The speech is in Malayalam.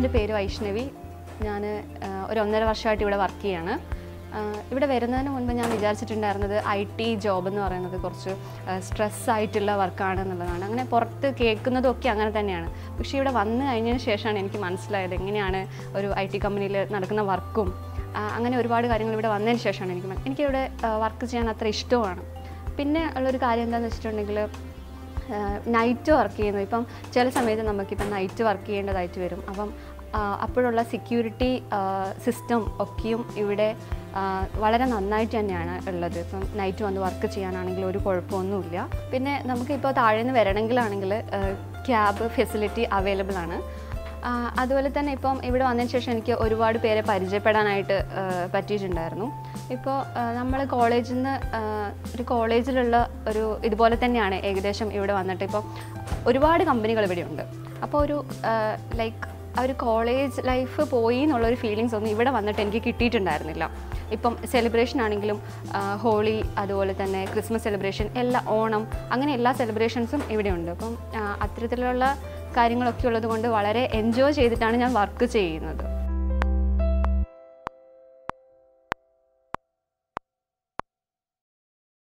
എൻ്റെ പേര് വൈഷ്ണവി ഞാൻ ഒരു ഒന്നര വർഷമായിട്ട് ഇവിടെ വർക്ക് ചെയ്യാണ് ആ, ഇവിടെ വരുന്നതിന് മുൻപ് ഞാൻ വിചാരിച്ചിട്ടുണ്ടായിരുന്നത് ഐ ടി ജോബ് എന്ന് പറയുന്നത് കുറച്ച് സ്ട്രെസ് ആയിട്ടുള്ള വർക്കാണ് എന്നുള്ളതാണ് അങ്ങനെ പുറത്ത് കേൾക്കുന്നതൊക്കെ അങ്ങനെ തന്നെയാണ് പക്ഷേ ഇവിടെ വന്നു കഴിഞ്ഞതിന് ശേഷമാണ് എനിക്ക് മനസ്സിലായത് എങ്ങനെയാണ് ഒരു ഐ ടി കമ്പനിയിൽ നടക്കുന്ന വർക്കും ആ, അങ്ങനെ ഒരുപാട് കാര്യങ്ങൾ ഇവിടെ വന്നതിന് ശേഷമാണ് എനിക്ക് മന- എനിക്കിവിടെ വർക്ക് ചെയ്യാൻ അത്ര ഇഷ്ടമാണ് പിന്നെ ഉള്ളൊരു കാര്യം എന്താണെന്ന് വെച്ചിട്ടുണ്ടെങ്കിൽ നൈറ്റ് വർക്ക് ചെയ്യുന്നത് ഇപ്പം ചില സമയത്ത് നമുക്കിപ്പം നൈറ്റ് വർക്ക് ചെയ്യേണ്ടതായിട്ട് വരും അപ്പം ആ, അപ്പോഴുള്ള സെക്യൂരിറ്റി സിസ്റ്റം ഒക്കെയും ഇവിടെ ആ, വളരെ നന്നായിട്ട് തന്നെയാണ് ഉള്ളത് ഇപ്പം നൈറ്റ് വന്ന് വർക്ക് ചെയ്യാനാണെങ്കിൽ ഒരു കുഴപ്പമൊന്നുമില്ല പിന്നെ നമുക്കിപ്പോൾ താഴെ നിന്ന് വരണമെങ്കിലാണെങ്കിൽ ക്യാബ് ഫെസിലിറ്റി അവൈലബിൾ ആണ് ആ, അതുപോലെ തന്നെ ഇപ്പം ഇവിടെ വന്നതിന് ശേഷം എനിക്ക് ഒരുപാട് പേരെ പരിചയപ്പെടാനായിട്ട് ആ, പറ്റിയിട്ടുണ്ടായിരുന്നു ഇപ്പോൾ നമ്മൾ കോളേജിൽ നിന്ന് ഒരു കോളേജിലുള്ള ഒരു ഇതുപോലെ തന്നെയാണ് ഏകദേശം ഇവിടെ വന്നിട്ട് ഇപ്പോൾ ഒരുപാട് കമ്പനികൾ ഇവിടെ ഉണ്ട് അപ്പോൾ ഒരു ലൈക്ക് ആ ഒരു കോളേജ് ലൈഫ് പോയി എന്നുള്ളൊരു ഫീലിങ്സ് ഒന്നും ഇവിടെ വന്നിട്ട് എനിക്ക് കിട്ടിയിട്ടുണ്ടായിരുന്നില്ല ഇപ്പം സെലിബ്രേഷൻ ആണെങ്കിലും ആ, ഹോളി അതുപോലെ തന്നെ ക്രിസ്മസ് സെലിബ്രേഷൻ എല്ലാ ഓണം അങ്ങനെ എല്ലാ സെലിബ്രേഷൻസും ഇവിടെ ഉണ്ട് അപ്പം ആ, അത്തരത്തിലുള്ള കാര്യങ്ങളൊക്കെ ഉള്ളത് കൊണ്ട് വളരെ എൻജോയ് ചെയ്തിട്ടാണ് ഞാൻ വർക്ക് ചെയ്യുന്നത്